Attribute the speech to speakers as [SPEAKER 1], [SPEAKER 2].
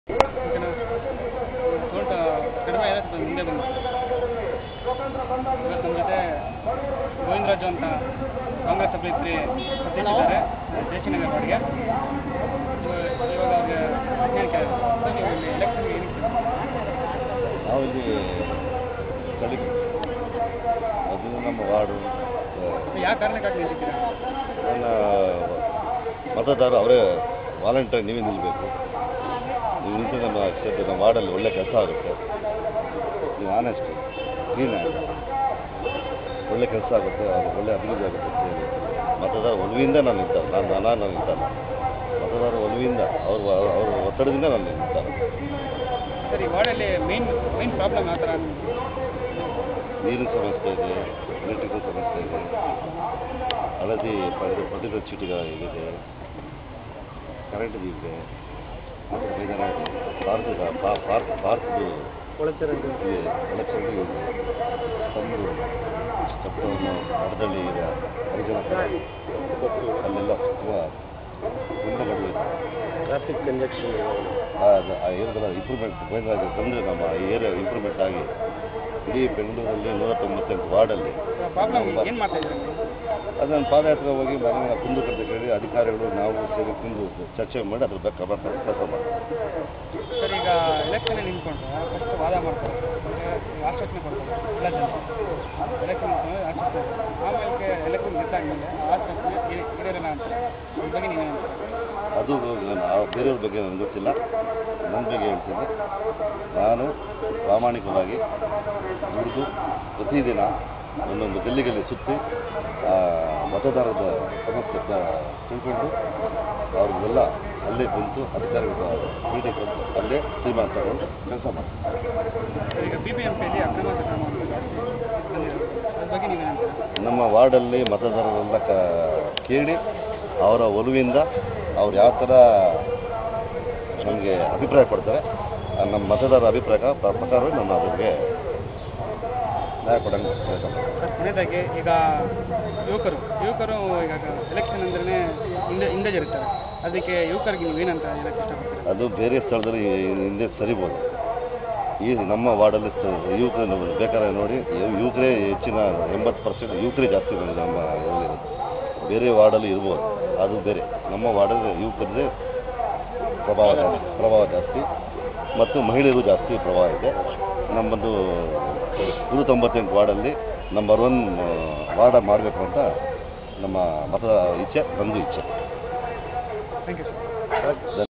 [SPEAKER 1] ಓಕೆನಾ ಸೋಲ್ಟ ಕಡಿಮೆ ಇದೆ ಸ್ವಲ್ಪ ಮುಂದೆ ಬಂದು ಇವತ್ತು ನಮ್ಮ ಜೊತೆ ಗೋವಿಂದರಾಜು ಅಂತ ಕಾಂಗ್ರೆಸ್ ಅಭ್ಯರ್ಥಿ ಸ್ಪರ್ಧಿಸಿದ್ದಾರೆ ಜಯಶಿನಗರ ವಾರ್ಡ್ಗೆ ಇವ- ಇವಾಗ ಅವ್ರಿಗೆ ಪ್ರಶ್ನೆ ಕೇಳಿದ್ರು ಸರ್ ನೀವು ಇಲ್ಲಿ ಎಲೆಕ್ಷನ್ಗೆ ಏನಕ್ಕೆ
[SPEAKER 2] ನಾವು ಇಲ್ಲಿ ಸ್ಥಳೀಯ ಅದು ನಮ್ಮ ವಾರ್ಡು
[SPEAKER 1] ಯಾವ ಕಾರಣಕ್ಕಾಗಿ ನಿಂತಿದ್ದೀರಾ
[SPEAKER 2] ನನ್ನ ಮತದಾರ ಅವರೇ ವಾಲಂಟಿಯರ್ ನೀವೇ ನಿಲ್ಲಬೇಕು ನೀವು ನಿಂತು ನಮ್ಮ ಕ್ಷೇತ್ರ ನಮ್ಮ ವಾರ್ಡಲ್ಲಿ ಒಳ್ಳೆ ಕೆಲಸ ಆಗುತ್ತೆ ನೀವು ಆನೆಸ್ಟ್ ಕ್ಲೀನ್ ಒಳ್ಳೆ ಕೆಲಸ ಆಗುತ್ತೆ ಅವ್ರಿಗೆ ಒಳ್ಳೆ ಅಭಿವೃದ್ಧಿ ಆಗುತ್ತೆ ಅಂತ ಹೇಳಿ ಮತದಾರ ಒಲವಿಂದ ನಾನು ನಿಂತಲ್ಲ ನಾನು ನಾನು ನಾನು ನಿಂತಲ್ಲ ಮತದಾರ ಒಲವಿಂದ ಅವ್ರ ಅವ್ರ ಒತ್ತಡದಿಂದ ನಾನು ನಿಂತಲ್ಲ
[SPEAKER 1] ಸರ್ ಈ ವಾರ್ಡಲ್ಲಿ ಮೇನ್ ಮೇನ್ ಪ್ರಾಬ್ಲಮ್ ಯಾವ ಥರ
[SPEAKER 2] ನೀರಿನ ಸಮಸ್ಯೆ ಇದೆ ಎಲೆಕ್ಟ್ರಿಕಲ್ ಸಮಸ್ಯೆ ಇದೆ ಹಳದಿ ಪಡೆದ ಪಡೆದ ಚೀಟಿಗಳ ಇದೆ ಕರೆಂಟ್ ಇದೆ ಮತ್ತು ಮೈದಾನ ಇದೆ ಪಾರ್ಕ್ ಪಾರ್ಕ್ ಪಾರ್ಕ್ದು
[SPEAKER 1] ಒಳಚರಂಡಿ
[SPEAKER 2] ಇದೆ ಒಳಚರಂಡಿ ಇದೆ ತಂದು ಸ್ಟೆಪ್ಗಳನ್ನು ಮರದಲ್ಲಿ ಇದೆ ಹರಿಜನ ಅಲ್ಲೆಲ್ಲ ತುಂಬ ಗುಂಡಗಳು ಇದೆ
[SPEAKER 1] ಟ್ರಾಫಿಕ್ ಕಂಜಕ್ಷನ್
[SPEAKER 2] ಆ ಏರಿಯಾದ ಇಂಪ್ರೂವ್ಮೆಂಟ್ ಮೈದಾನ ಬಂದರೆ ನಮ್ಮ ಏರಿಯಾ ಇಂಪ್ರೂವ್ಮೆಂಟ್ ಆಗಿ ಇಡೀ ಬೆಂಗಳೂರಲ್ಲಿ ನೂರ ತೊಂಬತ್ತೆಂಟು ವಾರ್ಡಲ್ಲಿ
[SPEAKER 1] ಪ್ರಾಬ್ಲಮ್ ಏನು ಮಾಡ್ತಾ ಇದ್ದೀರಾ ನೀವು?
[SPEAKER 2] ಅದು ನಾನು ಪಾದಯಾತ್ರೆ ಹೋಗಿ ಮನೆ ಕುಂದು ಕಟ್ಟೆ ಕೇಳಿ ಅಧಿಕಾರಿಗಳು ನಾವು ಸೇರಿ ಕುಂದು ಚರ್ಚೆ ಮಾಡಿ ಅದ್ರ ಬಗ್ಗೆ ಕ್ರಮ ತಗೊಂಡು ಕೆಲಸ ಮಾಡ್ತೀವಿ
[SPEAKER 1] ಸರ್ ಈಗ ಎಲೆಕ್ಷನ್ ನಿಂತ್ಕೊಂಡ್ರೆ ಫಸ್ಟ್ ವಾದ ಮಾಡ್ತಾರೆ ಮತ್ತೆ ಆಶ್ವಾಸನೆ ಕೊಡ್ತಾರೆ ಎಲ್ಲ ಜನ ಎಲೆಕ್ಷನ್ ನಿಂತ್ಕೊಂಡ್ರೆ ಆಶ್ವಾಸನೆ ಕೊಡ್ತಾರೆ ಆಮೇಲೆ ಎಲೆಕ್ಷನ್ ಗೆದ್ದಾದ್ಮೇಲೆ ಆ ಆಶ್ವಾಸನೆ ಇ- ಇರೋದಿಲ್ಲ ಅಂತಾರೆ ಇದ್ರ ಬಗ್ಗೆ ನೀವೇನು ಅಂತೀರಾ
[SPEAKER 2] ಅದು ನಾನು ಆ ಬೇರೆಯವ್ರ ಬಗ್ಗೆ ನನಗೆ ಗೊತ್ತಿಲ್ಲ ನನ್ನ ಬಗ್ಗೆ ಹೇಳ್ತೀನಿ ನಾನು ಪ್ರಾಮಾಣಿಕವಾಗಿ ದುಡಿದು ಪ್ರತಿದಿನ ಒಂದೊಂದು ಗಲ್ಲಿಗಲ್ಲಿ ಸುತ್ತಿ ಆ ಮತದಾರರ ಸಮಸ್ಯೆ ತ- ತಿಳ್ಕೊಂಡು ಅವ್ರಿಗೆಲ್ಲ ಅಲ್ಲೇ ಕುಂತು ಅಧಿಕಾರಿಗಳ ಮೀಟಿಂಗ್ ಕೊಟ್ಟು ಅಲ್ಲೇ ತೀರ್ಮಾನ ತಗೊಂಡು ಕೆಲಸ ಮಾಡ್ತೀನಿ
[SPEAKER 1] ಸರ್ ಈಗ ಬಿ ಬಿ ಎಂ ಪಿಯಲ್ಲಿ ಅಕ್ರಮ ಸಕ್ರಮ ಅಂತ ಜಾಸ್ತಿ ಬಂದಿರೋದು ಅದ್ರ ಬಗ್ಗೆ ನೀವೇನು ಅಂತೀರಾ
[SPEAKER 2] ನಮ್ಮ ವಾರ್ಡಲ್ಲಿ ಮತದಾರರೆಲ್ಲ ಕ ಕೇಳಿ ಅವರ ಒಲವಿಂದ ಅವ್ರು ಯಾವ ಥರ ನಮಗೆ ಅಭಿಪ್ರಾಯ ಕೊಡ್ತಾರೆ ಆ ನಮ್ಮ ಮತದಾರರ ಅಭಿಪ್ರಾಯ ಪ್ರ- ಪ್ರಕಾರವೇ ನಾನು ಅದಕ್ಕೆ ನ್ಯಾಯ ಕೊಡಂಗೆ ಕೆಲಸ ಮಾಡ್ತೀನಿ
[SPEAKER 1] ಸರ್ ಕೊನೆಯದಾಗಿ ಈಗ ಯುವಕರು ಯುವಕರು ಈಗ ಎಲೆಕ್ಷನ್ ಅಂದ್ರೆ ಹಿಂದೆ ಹಿಂದೆ ಜರುಗ್ತಾರೆ ಅದಕ್ಕೆ ಯುವಕರಿಗೆ ನೀವೇನಂತ ಹೇಳಕ್ಕೆ ಇಷ್ಟಪಡ್ತೀರಾ
[SPEAKER 2] ಅದು ಬೇರೆ ಸ್ಥಳದಲ್ಲಿ ಹಿಂದೆ ಸರಿಬೋದು ಈ ನಮ್ಮ ವಾರ್ಡಲ್ಲಿ ಸ ಯುವಕರು ನಾವು ಬೇಕಾದ್ರೆ ನೋಡಿ ಯು- ಯುವಕರೇ ಹೆಚ್ಚಿನ ಎಂಬತ್ತು ಪರ್ಸೆಂಟ್ ಯುವಕರೇ ಜಾಸ್ತಿ ಬಂದಿದೆ ನಮ್ಮ ಇದರಲ್ಲಿ ಬೇರೆ ವಾರ್ಡಲ್ಲಿ ಇರ್ಬೋದು ಅದು ಬೇರೆ ನಮ್ಮ ವಾರ್ಡಲ್ಲಿ ಯುವಕರದೇ ಪ್ರಭಾವ ಜಾಸ್ತಿ ಪ್ರಭಾವ ಜಾಸ್ತಿ ಮತ್ತು ಮಹಿಳೆಯರು ಜಾಸ್ತಿ ಪ್ರಭಾವ ಇದೆ ನಮ್ಮದು ನೂರ ತೊಂಬತ್ತೆಂಟು ವಾರ್ಡಲ್ಲಿ ನಂಬರ್ ಒನ್ ವಾರ್ಡ ಮಾಡಬೇಕು ಅಂತ ನಮ್ಮ ಮತ ಇಚ್ಛೆ ನಂದು ಇಚ್ಛೆ
[SPEAKER 1] ಥ್ಯಾಂಕ್ ಯು ಸರ್